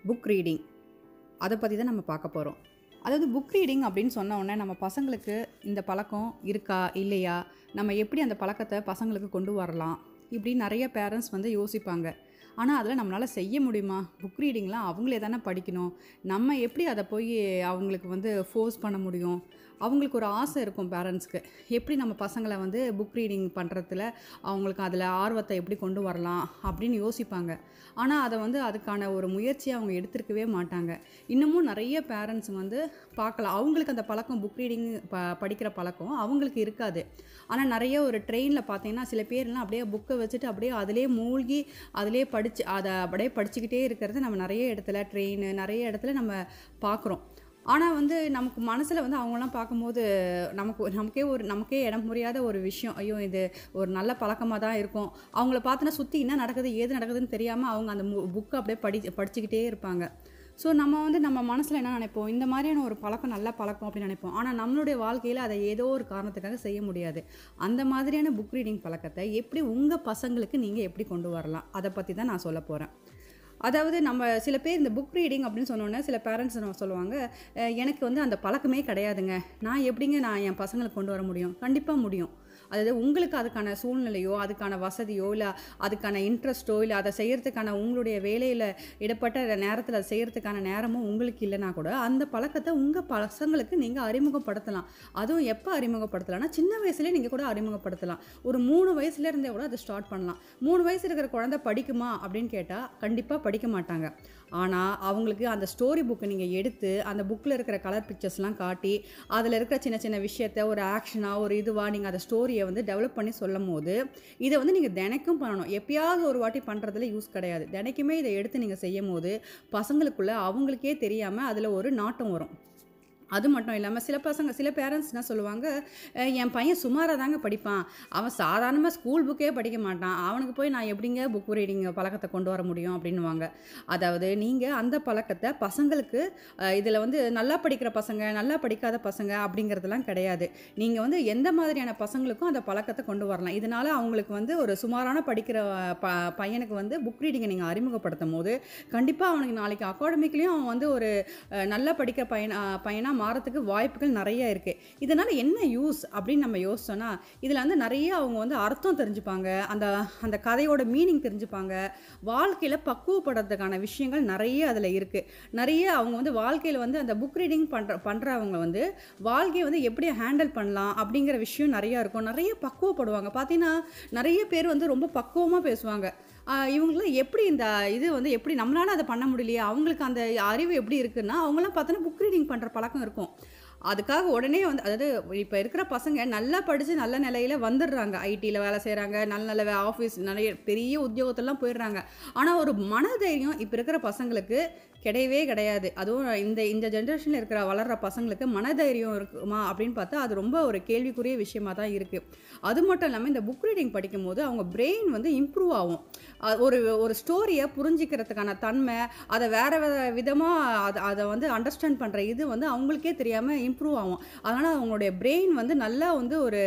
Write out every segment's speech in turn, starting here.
book reading அதை பற்றி தான் நம்ம பார்க்க போகிறோம் அதாவது புக் ரீடிங் அப்படின்னு சொன்ன உடனே நம்ம பசங்களுக்கு இந்த பழக்கம் இருக்கா இல்லையா நம்ம எப்படி அந்த பழக்கத்தை பசங்களுக்கு கொண்டு வரலாம் இப்படி நிறைய பேரண்ட்ஸ் வந்து யோசிப்பாங்க ஆனால் அதில் நம்மளால் செய்ய முடியுமா புக் ரீடிங்லாம் அவங்களே தானே படிக்கணும் நம்ம எப்படி அதை போய் அவங்களுக்கு வந்து ஃபோர்ஸ் பண்ண முடியும் அவங்களுக்கு ஒரு ஆசை இருக்கும் பேரண்ட்ஸ்க்கு எப்படி நம்ம பசங்களை வந்து புக் ரீடிங் பண்ணுறதுல அவங்களுக்கு அதில் ஆர்வத்தை எப்படி கொண்டு வரலாம் அப்படின்னு யோசிப்பாங்க ஆனால் அதை வந்து அதுக்கான ஒரு முயற்சியை அவங்க எடுத்திருக்கவே மாட்டாங்க இன்னமும் நிறைய பேரண்ட்ஸ் வந்து பார்க்கலாம் அவங்களுக்கு அந்த பழக்கம் புக் ரீடிங் ப படிக்கிற பழக்கம் அவங்களுக்கு இருக்காது ஆனால் நிறைய ஒரு ட்ரெயினில் பார்த்தீங்கன்னா சில பேர்லாம் அப்படியே புக்கை வச்சுட்டு அப்படியே அதிலே மூழ்கி அதிலே படித்து அதை அப்படியே படிச்சுக்கிட்டே இருக்கிறது நம்ம நிறைய இடத்துல ட்ரெயின் நிறைய இடத்துல நம்ம பார்க்குறோம் ஆனால் வந்து நமக்கு மனசில் வந்து அவங்களாம் பார்க்கும்போது நமக்கு நமக்கே ஒரு நமக்கே இடம் புரியாத ஒரு விஷயம் ஐயோ இது ஒரு நல்ல பழக்கமாக தான் இருக்கும் அவங்கள பார்த்தோன்னா சுற்றி என்ன நடக்குது ஏது நடக்குதுன்னு தெரியாமல் அவங்க அந்த புக்கை அப்படியே படி படிச்சுக்கிட்டே இருப்பாங்க ஸோ நம்ம வந்து நம்ம மனசில் என்ன நினைப்போம் இந்த மாதிரியான ஒரு பழக்கம் நல்ல பழக்கம் அப்படின்னு நினைப்போம் ஆனால் நம்மளுடைய வாழ்க்கையில் அதை ஏதோ ஒரு காரணத்துக்காக செய்ய முடியாது அந்த மாதிரியான புக் ரீடிங் பழக்கத்தை எப்படி உங்கள் பசங்களுக்கு நீங்கள் எப்படி கொண்டு வரலாம் அதை பற்றி தான் நான் சொல்ல போகிறேன் அதாவது நம்ம சில பேர் இந்த புக் ரீடிங் அப்படின்னு சொன்னோன்னே சில பேரண்ட்ஸ் நம்ம சொல்லுவாங்க "அஹ், எனக்கு வந்து அந்த பழக்கமே கிடையாதுங்க நான் எப்படிங்க நான் என் பசங்களுக்கு கொண்டு வர முடியும் கண்டிப்பாக முடியும் அதாவது உங்களுக்கு அதுக்கான சூழ்நிலையோ அதுக்கான வசதியோ இல்லை அதுக்கான இன்ட்ரெஸ்ட்டோ இல்லை அதை செய்கிறதுக்கான உங்களுடைய வேலையில் இடப்பட்ட நேரத்தில் அதை செய்கிறதுக்கான நேரமும் உங்களுக்கு இல்லைனா கூட அந்த பழக்கத்தை உங்கள் பசங்களுக்கு நீங்கள் அறிமுகப்படுத்தலாம் அதுவும் எப்போ அறிமுகப்படுத்தலாம்னா சின்ன வயசுலேயே நீங்கள் கூட அறிமுகப்படுத்தலாம் ஒரு மூணு வயசுலேருந்தே கூட அதை ஸ்டார்ட் பண்ணலாம் மூணு வயசு இருக்கிற குழந்தை படிக்குமா அப்படின்னு கேட்டால் கண்டிப்பாக படிக்க மாட்டாங்க ஆனால் அவங்களுக்கு அந்த ஸ்டோரி புக்கை நீங்கள் எடுத்து அந்த புக்கில் இருக்கிற கலர் பிக்சர்ஸ்லாம் காட்டி அதில் இருக்கிற சின்ன சின்ன விஷயத்த ஒரு ஆக்ஷனாக ஒரு இதுவாக நீங்கள் அந்த ஸ்டோரியை வந்து டெவலப் பண்ணி சொல்லும் போது இதை வந்து நீங்கள் தினைக்கும் பண்ணணும் எப்பயாவது ஒரு வாட்டி பண்ணுறதுல யூஸ் கிடையாது தினைக்குமே இதை எடுத்து நீங்கள் செய்யும் போது பசங்களுக்குள்ள அவங்களுக்கே தெரியாமல் அதில் ஒரு நாட்டம் வரும் அது மட்டும் இல்லாமல் சில பசங்க சில பேரண்ட்ஸ் என்ன சொல்லுவாங்க "அஹ், என் பையன் சுமாராக தாங்க படிப்பான் அவன் சாதாரணமாக ஸ்கூல் புக்கே படிக்க மாட்டான் அவனுக்கு போய் நான் எப்படிங்க புக் ரீடிங் பழக்கத்தை கொண்டு வர முடியும் அப்படின்னுவாங்க அதாவது நீங்கள் அந்த பழக்கத்தை பசங்களுக்கு இதில் வந்து நல்லா படிக்கிற பசங்க நல்லா படிக்காத பசங்க அப்படிங்கிறதுலாம் கிடையாது நீங்கள் வந்து எந்த மாதிரியான பசங்களுக்கும் அந்த பழக்கத்தை கொண்டு வரலாம் இதனால் அவங்களுக்கு வந்து ஒரு சுமாரான படிக்கிற ப பையனுக்கு வந்து புக் ரீடிங்கை நீங்கள் அறிமுகப்படுத்தும் போது கண்டிப்பாக அவனுக்கு நாளைக்கு அகாடமிக்லேயும் அவன் வந்து ஒரு அஹ், நல்லா படிக்கிற பையனா பையனாக மாறத்துக்கு வாய்ப்புகள் நிறைய இருக்குது இதனால் என்ன யூஸ் அப்படின்னு நம்ம யோசிச்சோன்னா இதில் வந்து நிறைய அவங்க வந்து அர்த்தம் தெரிஞ்சுப்பாங்க அந்த அந்த கதையோட மீனிங் தெரிஞ்சுப்பாங்க வாழ்க்கையில் பக்குவப்படுறதுக்கான விஷயங்கள் நிறைய அதில் இருக்குது நிறைய அவங்க வந்து வாழ்க்கையில் வந்து அந்த புக் ரீடிங் பண்ணுற பண்ணுறவங்க வந்து வாழ்க்கையை வந்து எப்படி ஹேண்டில் பண்ணலாம் அப்படிங்கிற விஷயம் நிறையா இருக்கும் நிறைய பக்குவப்படுவாங்க பார்த்தீங்கன்னா நிறைய பேர் வந்து ரொம்ப பக்குவமாக பேசுவாங்க ஆஹ் இவங்களாம் எப்படி இந்த இது வந்து எப்படி நம்மளால அதை பண்ண முடியலையே அவங்களுக்கு அந்த அறிவு எப்படி இருக்குன்னா அவங்களாம் பார்த்தோன்னா புக் ரீடிங் பண்ணுற பழக்கம் இருக்கும் அதுக்காக உடனே வந்து அதாவது இப்போ இருக்கிற பசங்க நல்லா படித்து நல்ல நிலையில் வந்துடுறாங்க ஐடியில் வேலை செய்கிறாங்க நல்ல நல்ல ஆஃபீஸ் நிறைய பெரிய உத்தியோகத்தெல்லாம் போயிடுறாங்க ஆனால் ஒரு மனதைரியம் இப்போ இருக்கிற பசங்களுக்கு கிடையவே கிடையாது அதுவும் இந்த இந்த ஜென்ரேஷனில் இருக்கிற வளர்கிற பசங்களுக்கு மனதைரியம் இருக்குமா அப்படின்னு பார்த்தா அது ரொம்ப ஒரு கேள்விக்குரிய விஷயமா தான் இருக்குது அது மட்டும் இல்லாமல் இந்த புக் ரீடிங் படிக்கும்போது அவங்க பிரெயின் வந்து இம்ப்ரூவ் ஆகும் அது ஒரு ஒரு ஸ்டோரியை புரிஞ்சிக்கிறதுக்கான தன்மை அதை வேறு வேறு விதமாக அதை அதை வந்து அண்டர்ஸ்டாண்ட் பண்ணுற இது வந்து அவங்களுக்கே தெரியாமல் இம்ப்ரூவ் ஆகும் அதனால் அவங்களுடைய பிரெயின் வந்து நல்லா வந்து ஒரு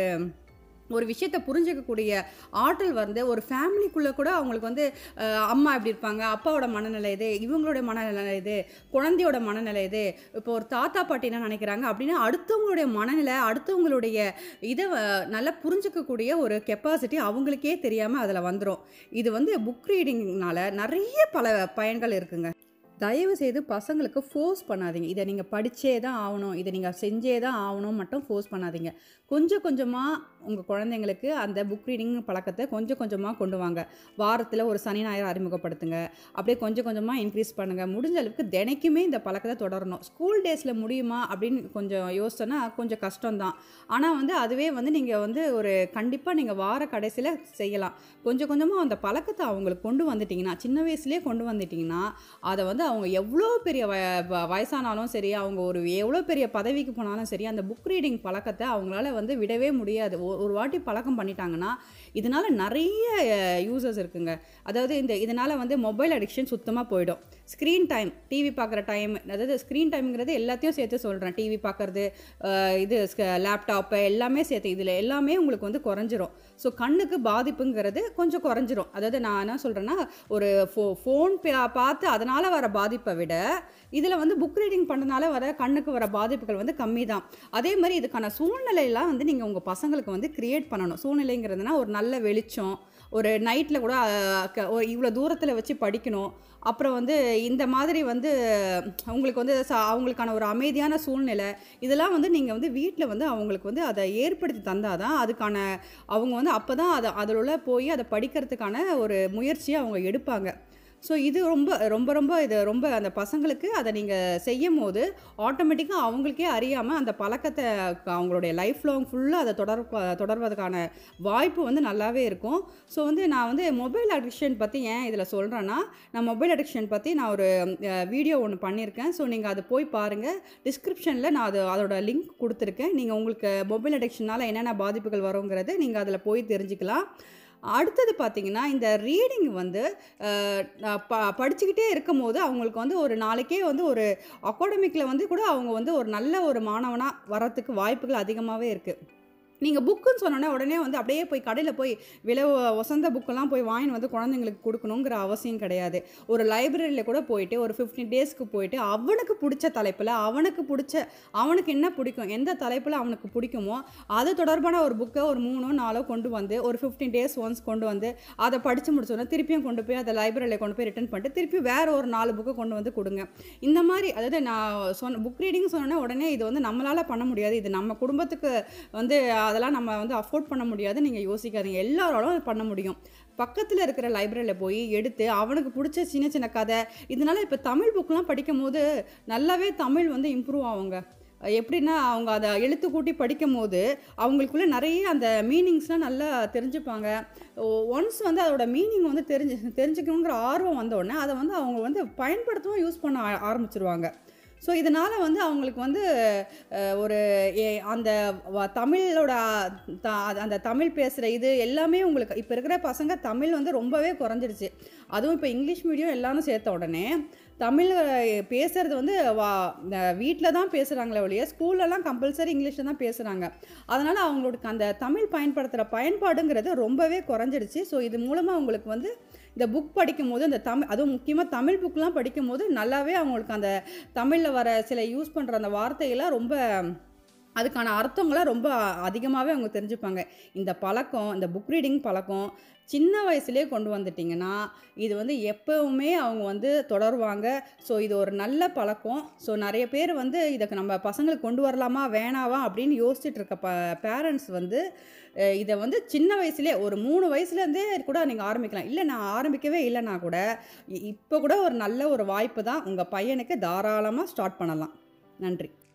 ஒரு விஷயத்தை புரிஞ்சிக்கக்கூடிய ஆற்றல் வந்து ஒரு ஃபேமிலிக்குள்ளே கூட அவங்களுக்கு வந்து அஹ், அம்மா எப்படி இருப்பாங்க அப்பாவோட மனநிலை இது இவங்களுடைய மனநிலை இது குழந்தையோட மனநிலை இது இப்போ ஒரு தாத்தா பாட்டி என்ன நினைக்கிறாங்க அப்படின்னா அடுத்தவங்களுடைய மனநிலை அடுத்தவங்களுடைய இதை அஹ், நல்லா புரிஞ்சிக்கக்கூடிய ஒரு கெப்பாசிட்டி அவங்களுக்கே தெரியாமல் அதில் வந்துடும் இது வந்து புக் ரீடிங்னால நிறைய பல பயன்கள் இருக்குங்க தயவு செய்து பசங்களுக்கு ஃபோர்ஸ் பண்ணாதீங்க இதை நீங்கள் படித்தே தான் ஆகணும் இதை நீங்கள் செஞ்சே தான் ஆகணும் மட்டும் ஃபோர்ஸ் பண்ணாதீங்க கொஞ்சம் கொஞ்சமாக உங்கள் குழந்தைங்களுக்கு அந்த புக் ரீடிங் பழக்கத்தை கொஞ்சம் கொஞ்சமாக கொண்டு வாங்க வாரத்தில் ஒரு சனி ஞாயிறு அறிமுகப்படுத்துங்க அப்படியே கொஞ்சம் கொஞ்சமாக இன்க்ரீஸ் பண்ணுங்கள் முடிஞ்ச அளவுக்கு தினைக்குமே இந்த பழக்கத்தை தொடரணும் ஸ்கூல் டேஸில் முடியுமா அப்படின்னு கொஞ்சம் யோசிச்சோன்னா கொஞ்சம் கஷ்டம்தான் ஆனால் வந்து அதுவே வந்து நீங்கள் வந்து ஒரு கண்டிப்பாக நீங்கள் வார கடைசியில் செய்யலாம் கொஞ்சம் கொஞ்சமாக அந்த பழக்கத்தை அவங்களுக்கு கொண்டு வந்துட்டிங்கன்னா சின்ன வயசுலேயே கொண்டு வந்துட்டிங்கன்னா அதை வந்து அவங்க எவ்வளோ பெரிய வ வ- வயசானாலும் சரி அவங்க ஒரு எவ்வளோ பெரிய பதவிக்கு போனாலும் சரி அந்த புக் ரீடிங் பழக்கத்தை அவங்களால வந்து விடவே முடியாது ஒ- ஒரு வாட்டி பழக்கம் பண்ணிட்டாங்கன்னா இதனால் நிறைய யூசர்ஸ் இருக்குங்க அதாவது இந்த இதனால் வந்து மொபைல் அடிக்ஷன் சுத்தமாக போயிடும் ஸ்க்ரீன் டைம் டிவி பார்க்குற டைம் அதாவது ஸ்க்ரீன் டைம்ங்கிறது எல்லாத்தையும் சேர்த்து சொல்கிறேன் டிவி பார்க்குறது இது லேப்டாப்பு எல்லாமே சேர்த்து இதில் எல்லாமே உங்களுக்கு வந்து குறைஞ்சிரும் ஸோ கண்ணுக்கு பாதிப்புங்கிறது கொஞ்சம் குறைஞ்சிரும் அதாவது நான் என்ன சொல்கிறேன்னா ஒரு ஃபோ ஃபோன் பார்த்து அதனால் வர பாதிப்பை விட இதில் வந்து புக் ரீடிங் பண்ணனால வர கண்ணுக்கு வர பாதிப்புகள் வந்து கம்மி தான் அதே மாதிரி இதுக்கான சூழ்நிலையெல்லாம் வந்து நீங்கள் உங்கள் பசங்களுக்கு வந்து கிரியேட் பண்ணணும் சூழ்நிலைங்கிறதுனா ஒரு நல்ல வெளிச்சம் ஒரு நைட்டில் கூட அஹ், க- ஒரு இவ்வளோ தூரத்தில் வச்சு படிக்கணும் அப்புறம் வந்து இந்த மாதிரி வந்து உங்களுக்கு வந்து ச அவங்களுக்கான ஒரு அமைதியான சூழ்நிலை இதெல்லாம் வந்து நீங்கள் வந்து வீட்டில் வந்து அவங்களுக்கு வந்து அதை ஏற்படுத்தி தந்தால் தான் அதுக்கான அவங்க வந்து அப்போ தான் அதை அதில் உள்ள போய் அதை படிக்கிறதுக்கான ஒரு முயற்சியை அவங்க எடுப்பாங்க ஸோ இது ரொம்ப ரொம்ப ரொம்ப இது ரொம்ப அந்த பசங்களுக்கு அதை நீங்கள் செய்யும் போது ஆட்டோமேட்டிக்காக அவங்களுக்கே அறியாமல் அந்த பழக்கத்தை அவங்களுடைய லைஃப் லாங் ஃபுல்லாக அதை தொடர் தொடர்வதற்கான வாய்ப்பு வந்து நல்லாவே இருக்கும் ஸோ வந்து நான் வந்து மொபைல் அடிக்ஷன் பற்றி ஏன் இதில் சொல்கிறேன்னா நான் மொபைல் அடிக்ஷன் பற்றி நான் ஒரு வீடியோ ஒன்று பண்ணியிருக்கேன் ஸோ நீங்கள் அதை போய் பாருங்கள் டிஸ்கிரிப்ஷனில் நான் அது அதோட லிங்க் கொடுத்துருக்கேன் நீங்கள் உங்களுக்கு மொபைல் அடிக்ஷனால் என்னென்ன பாதிப்புகள் வருங்கிறது நீங்கள் அதில் போய் தெரிஞ்சுக்கலாம் அடுத்தது பார்த்தீங்கன்னா இந்த ரீடிங் வந்து அஹ், நான் ப படிச்சுக்கிட்டே இருக்கும் போது அவங்களுக்கு வந்து ஒரு நாளைக்கே வந்து ஒரு அகாடமிக்கில் வந்து கூட அவங்க வந்து ஒரு நல்ல ஒரு மாணவனாக வரத்துக்கு வாய்ப்புகள் அதிகமாகவே இருக்குது நீங்கள் புக்குன்னு சொன்னோன்னே உடனே வந்து அப்படியே போய் கடையில் போய் விலை உ- உசந்த புக்கெல்லாம் போய் வாங்கி வந்து குழந்தைங்களுக்கு கொடுக்கணுங்கிற அவசியம் கிடையாது ஒரு லைப்ரரியில் கூட போயிட்டு ஒரு ஃபிஃப்டீன் டேஸ்க்கு போயிட்டு அவனுக்கு பிடிச்ச தலைப்பில் அவனுக்கு பிடிச்ச அவனுக்கு என்ன பிடிக்கும் எந்த தலைப்பில் அவனுக்கு பிடிக்குமோ அது தொடர்பான ஒரு புக்கை ஒரு மூணோ நாலோ கொண்டு வந்து ஒரு ஃபிஃப்டீன் டேஸ் ஒன்ஸ் கொண்டு வந்து அதை படித்து முடிச்சோன்னா திருப்பியும் கொண்டு போய் அதை லைப்ரரியில் கொண்டு போய் ரிட்டர்ன் பண்ணிட்டு திருப்பி வேறு ஒரு நாலு புக்கை கொண்டு வந்து கொடுங்க இந்த மாதிரி அதாவது நான் சொன்ன புக் ரீடிங் சொன்னோன்னே உடனே இது வந்து நம்மளால் பண்ண முடியாது இது நம்ம குடும்பத்துக்கு வந்து அதெல்லாம் நம்ம வந்து அஃபோர்ட் பண்ண முடியாது நீங்கள் யோசிக்காதீங்க எல்லாராலும் பண்ண முடியும் பக்கத்தில் இருக்கிற லைப்ரரியில் போய் எடுத்து அவனுக்கு பிடிச்ச சின்ன சின்ன கதை இதனால இப்போ தமிழ் புக்கெலாம் படிக்கும் போது நல்லாவே தமிழ் வந்து இம்ப்ரூவ் ஆகுங்க எப்படின்னா அவங்க அதை எழுத்து கூட்டி படிக்கும் போது அவங்களுக்குள்ள நிறைய அந்த மீனிங்ஸ்லாம் நல்லா தெரிஞ்சுப்பாங்க ஒன்ஸ் வந்து அதோட மீனிங் வந்து தெரிஞ்சு தெரிஞ்சுக்கணுங்கிற ஆர்வம் வந்த உடனே அதை வந்து அவங்க வந்து பயன்படுத்தவும் யூஸ் பண்ண ஆ- ஆரம்பிச்சிருவாங்க ஸோ இதனால் வந்து அவங்களுக்கு வந்து அஹ், ஒரு ஏ- அந்த வ- தமிழோட த- அந்த தமிழ் பேசுகிற இது எல்லாமே உங்களுக்கு இப்போ இருக்கிற பசங்க தமிழ் வந்து ரொம்பவே குறைஞ்சிருச்சு அதுவும் இப்போ இங்கிலீஷ் மீடியம் எல்லாரும் சேர்த்த உடனே தமிழ் அஹ், பேசுறது வந்து வா வீட்டில் தான் பேசுகிறாங்களே ஒழிய ஸ்கூல்லலாம் கம்பல்சரி இங்கிலீஷில் தான் பேசுகிறாங்க அதனால் அவங்களுக்கு அந்த தமிழ் பயன்படுத்துகிற பயன்பாடுங்கிறது ரொம்பவே குறைஞ்சிடுச்சு ஸோ இது மூலமாக அவங்களுக்கு வந்து இந்த புக் படிக்கும்போது அந்த தமிழ் அதுவும் முக்கியமாக தமிழ் புக்லாம் படிக்கும்போது நல்லாவே அவங்களுக்கு அந்த தமிழில் வர சில யூஸ் பண்ணுற அந்த வார்த்தையெல்லாம் ரொம்ப அதுக்கான அர்த்தங்களை ரொம்ப அதிகமாகவே அவங்க தெரிஞ்சுப்பாங்க இந்த பழக்கம் இந்த புக் ரீடிங் பழக்கம் சின்ன வயசுலேயே கொண்டு வந்துட்டிங்கன்னா இது வந்து எப்போவுமே அவங்க வந்து தொடருவாங்க ஸோ இது ஒரு நல்ல பழக்கம் ஸோ நிறைய பேர் வந்து இதுக்கு நம்ம பசங்களுக்கு கொண்டு வரலாமா வேணாவா அப்படின்னு யோசிச்சுட்டு இருக்க ப பேரண்ட்ஸ் வந்து அஹ், இதை வந்து சின்ன வயசுலேயே ஒரு மூணு வயசுலேருந்தே கூட நீங்கள் ஆரம்பிக்கலாம் இல்லை நான் ஆரம்பிக்கவே இல்லைன்னா கூட இ- இப்போ கூட ஒரு நல்ல ஒரு வாய்ப்பு தான் உங்கள் பையனுக்கு தாராளமாக ஸ்டார்ட் பண்ணலாம் நன்றி